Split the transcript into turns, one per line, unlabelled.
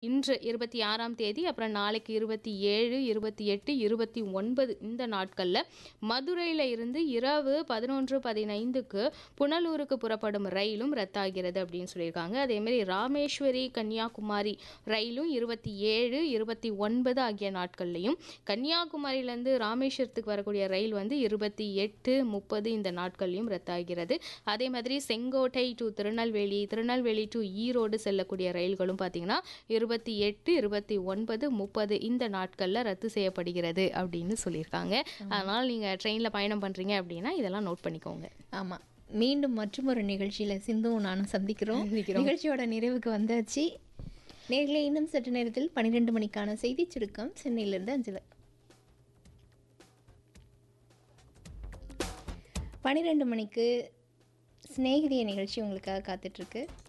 இன்று இருபத்தி ஆறாம் தேதி அப்புறம் நாளைக்கு இருபத்தி ஏழு இருபத்தி எட்டு இருபத்தி ஒன்பது இந்த நாட்களில் மதுரையில் இருந்து இரவு பதினொன்று பதினைந்துக்கு புனலூருக்கு புறப்படும் ரயிலும் ரத்தாகிறது அப்படின்னு சொல்லியிருக்காங்க அதேமாரி ராமேஸ்வரி கன்னியாகுமரி ரயிலும் இருபத்தி ஏழு இருபத்தி ஒன்பது ஆகிய நாட்கள்லையும் கன்னியாகுமரியிலேருந்து ராமேஸ்வரத்துக்கு வரக்கூடிய ரயில் வந்து இருபத்தி எட்டு முப்பது இந்த நாட்கள்லையும் ரத்தாகிறது அதே மாதிரி செங்கோட்டை டு திருநெல்வேலி திருநெல்வேலி டு ஈரோடு செல்லக்கூடிய ரயில்களும் பார்த்தீங்கன்னா இருபத்தி எட்டு இருபத்தி ஒன்பது முப்பது இந்த நாட்களில் ரத்து செய்யப்படுகிறது அப்படின்னு சொல்லியிருக்காங்க அதனால் நீங்கள் ட்ரெயினில் பயணம் பண்ணுறீங்க அப்படின்னா இதெல்லாம் நோட் பண்ணிக்கோங்க
ஆமாம் மீண்டும் மற்றும் ஒரு நிகழ்ச்சியில் சிந்துவும் நானும் சந்திக்கிறோம்
சந்திக்கிறோம்.
நிகழ்ச்சியோட நிறைவுக்கு வந்தாச்சு நேர்களே இன்னும் சற்று நேரத்தில் பன்னிரெண்டு மணிக்கான செய்தி சுருக்கம் சென்னையிலிருந்து அஞ்சல பன்னிரெண்டு மணிக்கு சிநேகிதிய நிகழ்ச்சி உங்களுக்காக காத்துட்ருக்கு